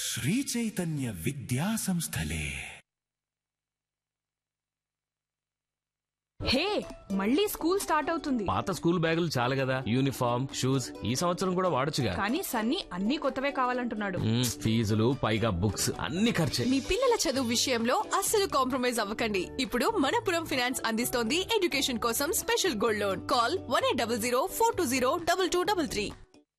శ్రీచైతన్య విద్యా సంస్థలే హే మళ్ళీ స్కూల్ స్టార్ట్ అవుతుంది పాత స్కూల్ బ్యాగులు చాలు కదా యూనిఫామ్ షూస్ ఈ సంవత్సరం కూడా వాడొచ్చుగా కానీ సన్నీ అన్ని కొత్తవే కావాలంటున్నాడు మ్మ్, ఫీజులు పైగా బుక్స్ అన్ని ఖర్చే మీ పిల్లల చదువు విషయంలో అస్సలు కాంప్రమైజ్ అవ్వకండి ఇప్పుడు మనపురం ఫైనాన్స్ అందిస్తోంది ఎడ్యుకేషన్ కోసం special gold loan call one eight double zero four two zero double two double three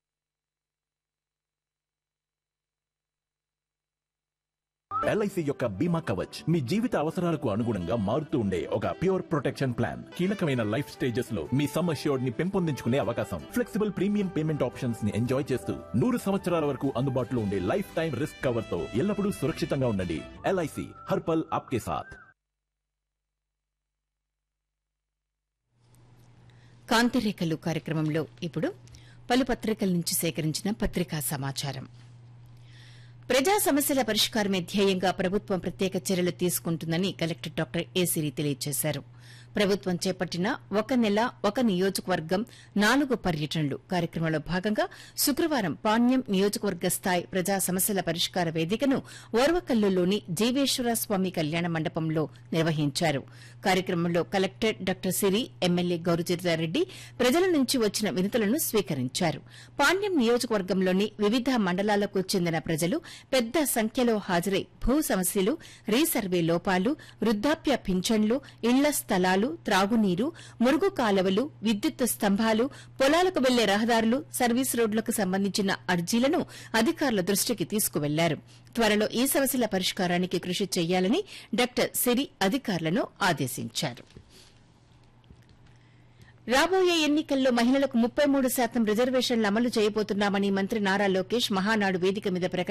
LIC యొక్క బీమా కవచ్ మీ జీవిత అవసరాలకు అనుగుణంగా మారుతూ ఉండే ఒక ప్యూర్ ప్రొటెక్షన్ ప్లాన్ కీలకమైన లైఫ్ స్టేజెస్ లో మీ సమ్ అష్యూర్డ్ ని పెంపొందించుకునే అవకాశం ఫ్లెక్సిబుల్ ప్రీమియం పేమెంట్ ఆప్షన్స్ ని ఎంజాయ్ చేస్తూ నూరు సంవత్సరాల వరకు అందుబాటులో ఉండే లైఫ్ టైం రిస్క్ కవర్ తో ఎల్లప్పుడూ సురక్షితంగా ఉండండి ఎల్ఐసి హర్పల్ ఆప్కే సాథ్ కాంతిరేఖలు కార్యక్రమంలో ఇప్పుడు పలు పత్రికల నుంచి సేకరించిన పత్రికా సమాచారం ప్రజా సమస్యల పరిష్కారమే ధ్యేయంగా ప్రభుత్వం ప్రత్యేక చర్యలు తీసుకుంటుందని కలెక్టర్ డాక్టర్ ఏసిరి తెలియజేశారు ప్రభుత్వం చేపట్టిన ఒక నెల ఒక నియోజకవర్గం నాలుగు పర్యటనలు కార్యక్రమంలో భాగంగా శుక్రవారం పాణ్యం నియోజకవర్గ స్థాయి ప్రజా సమస్యల పరిష్కార వేదికను ఓర్వకల్లులోని జీవేశ్వర స్వామి కళ్యాణ మండపంలో నిర్వహించారు కార్యక్రమంలో collector doctor Siri MLA Gowra Charitha Reddy ప్రజల నుంచి వచ్చిన వినతులను స్వీకరించారు పాణ్యం నియోజకవర్గంలోని వివిధ మండలాలకు చెందిన ప్రజలు పెద్ద సంఖ్యలో హాజరై భూ సమస్యలు రీసర్వే లోపాలు వృద్ధాప్య పింఛన్లు ఇళ్ల స్థలాలు త్రాగునీరు మురుగు కాలువలు విద్యుత్ స్తంభాలు పొలాలకు వెళ్లే రహదారులు సర్వీస్ రోడ్లకు సంబంధించిన అర్జీలను అధికారుల దృష్టికి తీసుకువెళ్లారు త్వరలో ఈ సమస్యల పరిష్కారానికి కృషి చేయాలని డాక్టర్ సిరి అధికారులను ఆదేశించారు రాబోయే ఎన్నికల్లో మహిళలకు ముప్పై మూడు శాతం రిజర్వేషన్లు అమలు చేయబోతున్నామని మంత్రి నారా లోకేష్ మహానాడు వేదిక మీద ప్రకటించారు